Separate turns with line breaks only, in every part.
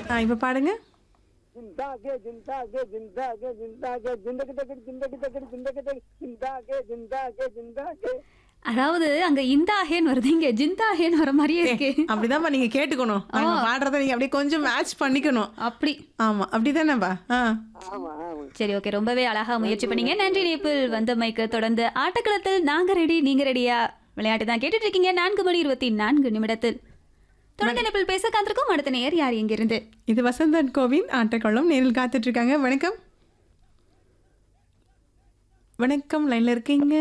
ஆ இப்போ பாடுங்க
जिंदागे जिंदागे जिंदागे जिंदागे जिंदगी तकड़ी जिंदगी तकड़ी जिंदगी तकड़ी जिंदागे जिंदागे जिंदागे
அதாவது அங்க இந்தாஹேன்னு வருது இங்க ஜிந்தாஹேன்னு வர மாதிரியே இருக்கு
அப்படிதான்ப்பா நீங்க கேட்டுக்கணும் நாங்க பாடுறத நீங்க அப்படியே கொஞ்சம் மேட்ச் பண்ணிக்கணும்
அப்படி
ஆமா அப்படிதானேப்பா ஆ
ஆமா ஆமா
சரி ஓகே ரொம்பவே அழகா முயற்சி பண்ணீங்க நன்றி நேபிள் வந்தமைக்கு தொடர்ந்து ஆட்டக்களத்தில் நாங்க ரெடி நீங்க ரெடியா விளையாட்டு தான் கேட்டுட்டு இருக்கீங்க நான்கு மணி இருபத்தி நான்கு நிமிடத்தில் தொடர்ந்து நேபிள் பேச காத்திருக்கோம் அடுத்த நேர் யார் எங்க இருந்து
இது வசந்தன் கோவின் ஆட்டக்களம் நேரில் காத்துட்டு இருக்காங்க வணக்கம் வணக்கம் லைன்ல இருக்கீங்க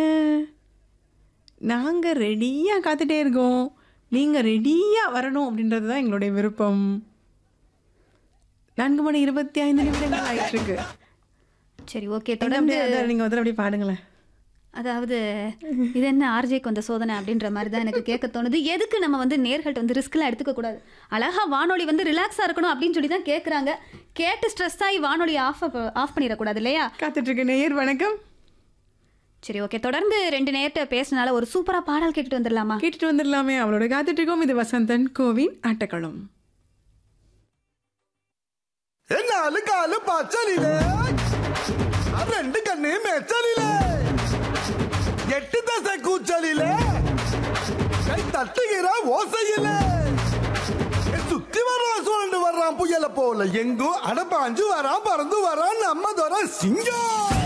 நாங்க ரெடியா காத்துட்டே இருக்கோம் நீங்க ரெடியா வரணும் அப்படின்றது தான் எங்களுடைய விருப்பம் நான்கு மணி இருபத்தி ஐந்து நிமிடங்கள் ஆயிட்டு இருக்கு
சரி ஓகே
எங்க
தொடர்ந்து
அப்படியே அதை நீங்க வந்து அப்படியே பாடுங்களேன்
அதாவது இது என்ன ஆர்ஜேக்கு வந்த சோதனை அப்படின்ற மாதிரி தான் எனக்கு கேட்க தோணுது எதுக்கு நம்ம வந்து நேர்கள்ட்ட வந்து ரிஸ்க்லாம் எடுத்துக்க கூடாது அழகா வானொலி வந்து ரிலாக்ஸாக இருக்கணும் அப்படின்னு சொல்லி தான் கேட்குறாங்க கேட்டு ஸ்ட்ரெஸ் ஆகி வானொலியை ஆஃப் ஆஃப் பண்ணிடக்கூடாது இல்லையா
காத்துட்டு இருக்க நேயர் வணக்கம்
சரி ஓகே தொடர்ந்து ரெண்டு நேரத்தை பேசினால ஒரு சூப்பரா பாடல் கேட்டுட்டு வந்துடலாமா
கேட்டுட்டு வந்துடலாமே அவளோட காத்துட்டு இருக்கோம் இது வசந்தன் கோவின் ஆட்டக்களம்
നാല് കാല് പച്ചലില് ആ രണ്ട് കണ്ണ് മെച്ചലില് എട്ട് ദശ കൂച്ചലില് കൈ തട്ടുകിற ஓசையில சுத்தி வர்றான் சுழண்டு வர்றான் புயல போல எங்கும் அடப்பாஞ்சு வரான் பறந்து வரான் நம்ம துறை சிங்கம்